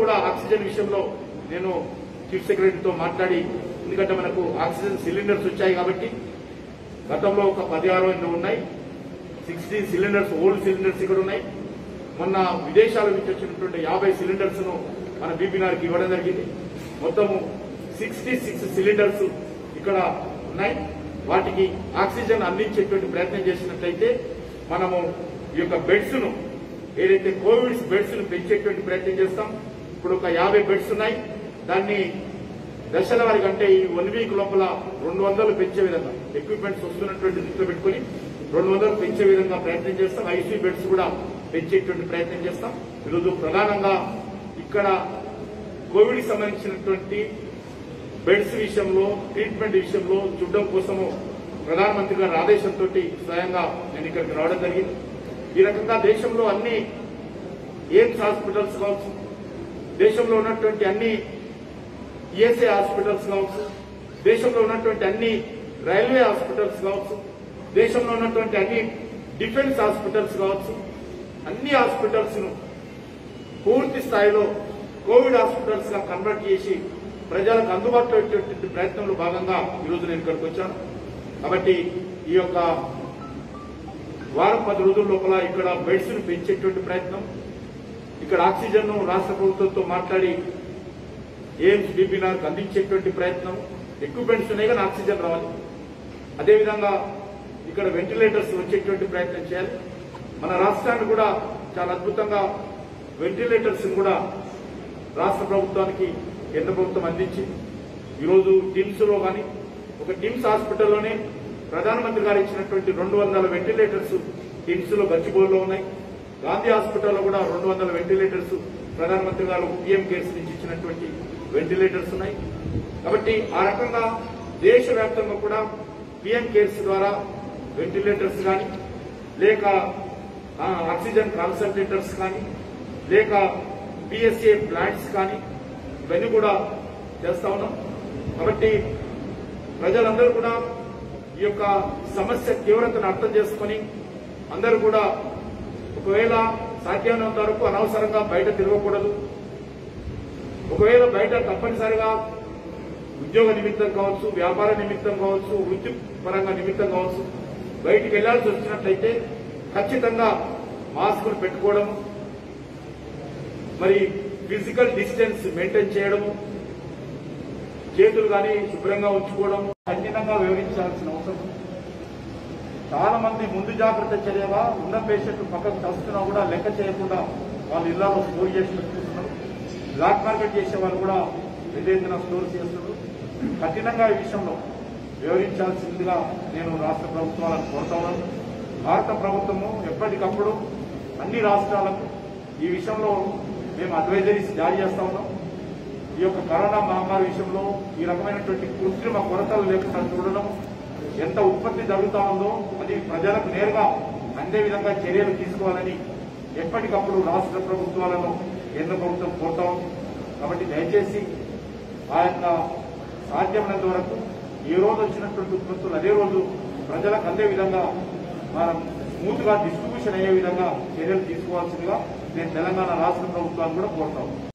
కూడా ఆక్సిజన్ విషయంలో నేను చీఫ్ సెక్రటరీతో మాట్లాడి ఎందుకంటే మనకు ఆక్సిజన్ సిలిండర్స్ వచ్చాయి కాబట్టి గతంలో ఒక పదిహారు ఎన్నో ఉన్నాయి సిక్స్టీ సిలిండర్స్ ఓల్డ్ సిలిండర్స్ ఇక్కడ ఉన్నాయి మొన్న విదేశాల నుంచి వచ్చినటువంటి యాభై సిలిండర్స్ ను మన బీపీఆర్కి ఇవ్వడం జరిగింది మొత్తము సిక్స్టీ సిక్స్ సిలిండర్స్ ఇక్కడ ఉన్నాయి వాటికి ఆక్సిజన్ అందించేటువంటి ప్రయత్నం చేసినట్లయితే మనము ఈ యొక్క బెడ్స్ ను ఏదైతే కోవిడ్ బెడ్స్ ను పెంచేటువంటి ప్రయత్నం చేస్తాం ఇప్పుడు ఒక యాభై బెడ్స్ ఉన్నాయి దాన్ని దశల వారికి అంటే ఈ వన్ వీక్ లోపల రెండు వందలు పెంచే విధంగా ఎక్విప్మెంట్స్ వస్తున్నటువంటి దృష్టిలో పెట్టుకుని రెండు వందలు పెంచే విధంగా ప్రయత్నం చేస్తాం ఐసీ బెడ్స్ కూడా పెంచేటువంటి ప్రయత్నం చేస్తాం ఈరోజు ప్రధానంగా ఇక్కడ కోవిడ్ కి సంబంధించినటువంటి బెడ్స్ విషయంలో ట్రీట్మెంట్ విషయంలో చూడడం కోసము ప్రధానమంత్రి గారి ఆదేశంతో స్వయంగా నేను ఇక్కడికి రావడం జరిగింది ఈ రకంగా దేశంలో అన్ని ఎయిమ్స్ హాస్పిటల్స్ కావచ్చు దేశంలో ఉన్నటువంటి అన్ని ఈఎస్ఐ హాస్పిటల్స్ కావచ్చు దేశంలో ఉన్నటువంటి అన్ని రైల్వే హాస్పిటల్స్ కావచ్చు దేశంలో ఉన్నటువంటి అన్ని డిఫెన్స్ హాస్పిటల్స్ కావచ్చు అన్ని హాస్పిటల్స్ ను పూర్తి స్థాయిలో కోవిడ్ హాస్పిటల్స్ గా కన్వర్ట్ చేసి ప్రజలకు అందుబాటులో పెట్టేటువంటి ప్రయత్నంలో భాగంగా ఈరోజు నేను ఇక్కడికి వచ్చాను కాబట్టి ఈ యొక్క వారం పది రోజుల లోపల ఇక్కడ బెడ్స్ ను పెంచేటువంటి ప్రయత్నం ఇక్కడ ఆక్సిజన్ ను రాష్ట్ర ప్రభుత్వంతో మాట్లాడి ఎయిమ్స్ బీపీఆర్కి అందించేటువంటి ప్రయత్నం ఎక్విప్మెంట్స్ ఉన్నాయి కానీ ఆక్సిజన్ రావాలి అదేవిధంగా ఇక్కడ వెంటిలేటర్స్ వచ్చేటువంటి ప్రయత్నం చేయాలి మన రాష్ట్రాన్ని కూడా చాలా అద్భుతంగా వెంటిలేటర్స్ కూడా రాష్ట్ర ప్రభుత్వానికి కేంద్ర ప్రభుత్వం అందించింది ఈరోజు టిమ్స్ లో కానీ ఒక టిమ్స్ హాస్పిటల్లోనే ప్రధానమంత్రి గారు ఇచ్చినటువంటి రెండు వందల వెంటిలేటర్స్ టిమ్స్ లో గచ్చిబౌలిలో ఉన్నాయి గాంధీ హాస్పిటల్లో కూడా రెండు వందల వెంటిలేటర్స్ ప్రధానమంత్రి గారు పీఎం కేర్స్ నుంచి ఇచ్చినటువంటి వెంటిలేటర్స్ ఉన్నాయి కాబట్టి ఆ రకంగా దేశవ్యాప్తంగా కూడా పీఎం కేర్స్ ద్వారా వెంటిలేటర్స్ కానీ లేక ఆ, ఆక్సిజన్ కాన్సన్ట్రేటర్స్ కానీ లేక పిఎస్ఏ ప్లాంట్స్ కానీ ఇవన్నీ కూడా చేస్తా ఉన్నాం కాబట్టి ప్రజలందరూ కూడా ఈ యొక్క సమస్య తీవ్రతను అర్థం చేసుకొని అందరూ కూడా ఒకవేళ సాధ్యమైనంత వరకు అనవసరంగా బయట తిరగకూడదు ఒకవేళ బయట తప్పనిసరిగా ఉద్యోగ నిమిత్తం కావచ్చు వ్యాపార నిమిత్తం కావచ్చు వృత్తి పరంగా నిమిత్తం కావచ్చు బయటికి వెళ్లాల్సి వచ్చినట్లయితే ఖచ్చితంగా మాస్కులు పెట్టుకోవడం మరి ఫిజికల్ డిస్టెన్స్ మెయింటైన్ చేయడము చేతులు కానీ శుభ్రంగా ఉంచుకోవడం కఠినంగా వివరించాల్సిన అవసరం ఉంది. చాలా మంది ముందు జాగ్రత్త చర్యగా ఉన్న పేషెంట్ పక్కకు చస్తున్నా కూడా లెక్క చేయకుండా వాళ్ళ ఇళ్లలో స్టోర్ చేసి పెట్టుకుంటున్నారు బ్లాక్ మార్కెట్ చేసే వాళ్ళు కూడా విధేతన స్టోర్ చేస్తున్నారు కఠినంగా ఈ విషయంలో వివరించాల్సిందిగా నేను రాష్ట్ర ప్రభుత్వాలను కోరుతా ఉన్నాను భారత ప్రభుత్వము ఎప్పటికప్పుడు అన్ని రాష్ట్రాలకు ఈ విషయంలో మేము అడ్వైజరీస్ జారీ చేస్తా ఉన్నాం ఈ యొక్క కరోనా మహమ్మారి విషయంలో ఈ రకమైనటువంటి కృత్రిమ కొరతలు లేకుండా చూడడం ఎంత ఉత్పత్తి జరుగుతా ఉందో అది ప్రజలకు నేరుగా అందే విధంగా చర్యలు తీసుకోవాలని ఎప్పటికప్పుడు రాష్ట్ర ప్రభుత్వాలను కేంద్ర ప్రభుత్వం కోరుతా ఉంది కాబట్టి దయచేసి ఆ యొక్క సాధ్యమైనంత వరకు ఏ రోజు వచ్చినటువంటి ఉత్పత్తులు అదే రోజు ప్రజలకు అందే విధంగా మనం స్మూత్ గా డిస్ట్రిబ్యూషన్ అయ్యే విధంగా చర్యలు తీసుకోవాల్సిందిగా నేను తెలంగాణ రాష్ట్ర ప్రభుత్వాన్ని కూడా కోరుతాను